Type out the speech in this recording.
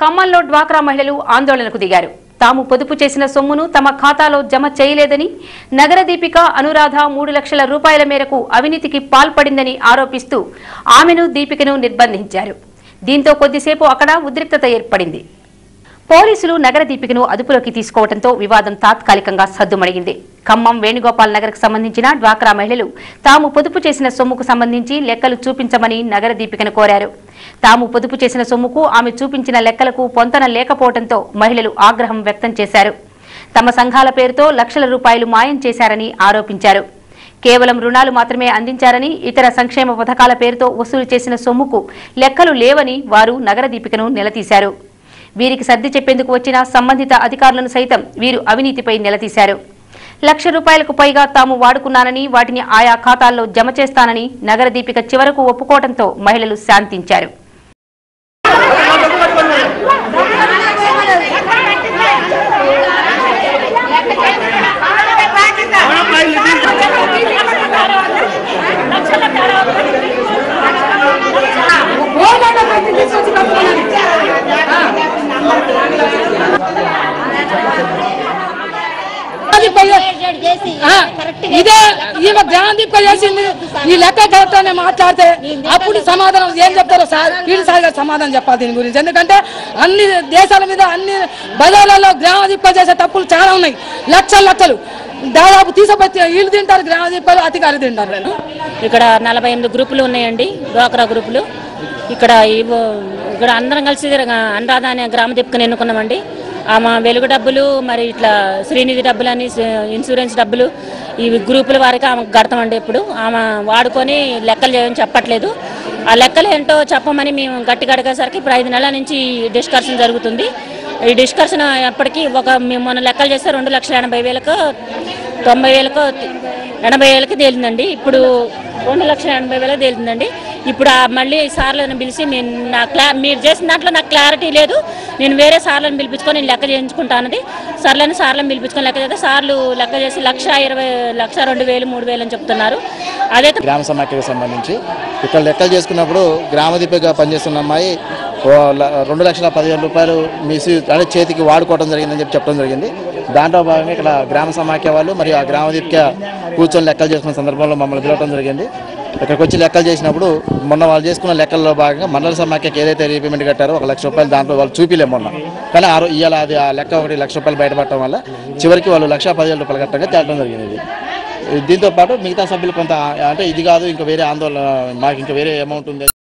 ఖమ్మంలో డ్వాక్రా మహిళలు ఆందోళనకు దిగారు తాము పొదుపు చేసిన సొమ్మును తమ ఖాతాలో జమ చేయలేదని నగర దీపిక అనురాధ మూడు లక్షల రూపాయల మేరకు అవినీతికి పాల్పడిందని ఆరోపిస్తూ ఆమెను దీపికను నిర్బంధించారు దీంతో కొద్దిసేపు అక్కడ ఉద్రిక్తత ఏర్పడింది పోలీసులు నగర దీపికను అదుపులోకి తీసుకోవడంతో వివాదం తాత్కాలికంగా సద్దుమణిగింది ఖమ్మం వేణుగోపాల్ నగర్కు సంబంధించిన డ్వాక్రా మహిళలు తాము పొదుపు చేసిన సొమ్ముకు సంబంధించి లెక్కలు చూపించమని నగర దీపికను కోరారు తాము పొదుపు చేసిన సొమ్ముకు ఆమె చూపించిన లెక్కలకు పొంతన లేకపోవడంతో మహిళలు ఆగ్రహం వ్యక్తం చేశారు తమ సంఘాల పేరుతో లక్షల రూపాయలు మాయం చేశారని ఆరోపించారు కేవలం రుణాలు మాత్రమే అందించారని ఇతర సంక్షేమ పథకాల పేరుతో వసూలు చేసిన సొమ్ముకు లెక్కలు లేవని వారు నగర దీపికను నిలదీశారు వీరికి సర్ది చెప్పేందుకు వచ్చిన సంబంధిత అధికారులను సైతం వీరు అవినీతిపై నిలదీశారు లక్ష రూపాయలకు పైగా తాము వాడుకున్నానని వాటిని ఆయా ఖాతాల్లో జమ చేస్తానని నగర దీపిక చివరకు ఒప్పుకోవడంతో మహిళలు శాంతించారు ఆ, ఇదే ఈమె ధ్యానదీప చేసింది ఈ లెక్క కరెక్ట్ అని మాట్లాడితే అప్పుడు సమాధానం ఏం చెప్తారో సార్ పీడి సార్ గారు సమాధానం చెప్పాలి దీని గురించి ఎందుకంటే అన్ని దేశాల మీద అన్ని బజార్లలో గ్రామదీప చేసే తప్పులు చాలా ఉన్నాయి లక్షలు లక్షలు దాదాపు తీసుకొచ్చి వీళ్ళు తింటారు గ్రామదీపాలు అధికారులు తింటారు ఇక్కడ నలభై ఎనిమిది గ్రూపులు ఉన్నాయండి డ్వాక్రా గ్రూపులు ఇక్కడ ఇవ్వ- ఇక్కడ అందరం కలిసి అనురాధ అనే గ్రామ దిప్పుకుని ఎన్నుకున్నామండి ఆమె వెలుగు డబ్బులు మరి ఇట్లా శ్రీనిధి డబ్బులు అని ఇన్సూరెన్స్ డబ్బులు ఈ గ్రూపుల వారికి ఆమె కడతామండి ఇప్పుడు ఆమె వాడుకొని లెక్కలు చేయని చెప్పట్లేదు ఆ లెక్కలు ఏంటో చెప్పమని మేము గట్టిగా అడిగేసరికి ఇప్పుడు ఐదు నెలల నుంచి డిస్కషన్ జరుగుతుంది ఈ డిస్కషన్ ఎప్పటికీ ఒక మేము మొన్న లెక్కలు చేస్తే రెండు లక్షల ఎనభై వేలకు తొంభై వేలకు ఎనభై వేలకి తేలిందండి ఇప్పుడు రెండు లక్షల ఎనభై వేలకు తేలిందండి ఇప్పుడు ఆ మళ్ళీ సార్లను పిలిచి నేను నా క్లా మీరు చేసిన దాంట్లో నాకు క్లారిటీ లేదు నేను వేరే సార్లను పిలిపించుకొని నేను లెక్క చేయించుకుంటానది సార్లను సార్లను పిలిపించుకొని లెక్క చేస్తే సార్లు లెక్క చేసి లక్ష ఇరవై లక్ష రెండు వేలు మూడు వేలు అని చెప్తున్నారు అదైతే గ్రామ సమాఖ్యకు సంబంధించి ఇక్కడ లెక్కలు చేసుకున్నప్పుడు గ్రామదీపిగా పనిచేస్తున్న అమ్మాయి ఓ ల- రెండు లక్షల పదివేల రూపాయలు మిస్ అంటే చేతికి వాడుకోవడం జరిగిందని చెప్పి చెప్పడం జరిగింది దాంట్లో భాగంగా ఇక్కడ గ్రామ సమాఖ్య వాళ్ళు మరియు ఆ గ్రామదీపిక కూర్చొని లెక్కలు చేసుకున్న సందర్భంలో మమ్మల్ని పిలవడం జరిగింది ఇక్కడికి వచ్చి లెక్కలు చేసినప్పుడు మొన్న వాళ్ళు చేసుకున్న లెక్కల్లో భాగంగా మండల సమాఖ్యకి ఏదైతే రీపేమెంట్ కట్టారో ఒక లక్ష రూపాయలు దాంట్లో వాళ్ళు చూపిలే మొన్న కానీ ఆ రో- ఇవాళ అది ఆ లెక్క ఒకటి లక్ష రూపాయలు బయటపడటం వల్ల చివరికి వాళ్ళు లక్ష పదివేల రూపాయలు కట్టంగా తేలడం జరిగింది ఇది దీంతో పాటు మిగతా సభ్యులు కొంత అంటే ఇది కాదు ఇంకా వేరే ఆందోళన మాకు ఇంకా వేరే అమౌంట్ ఉంది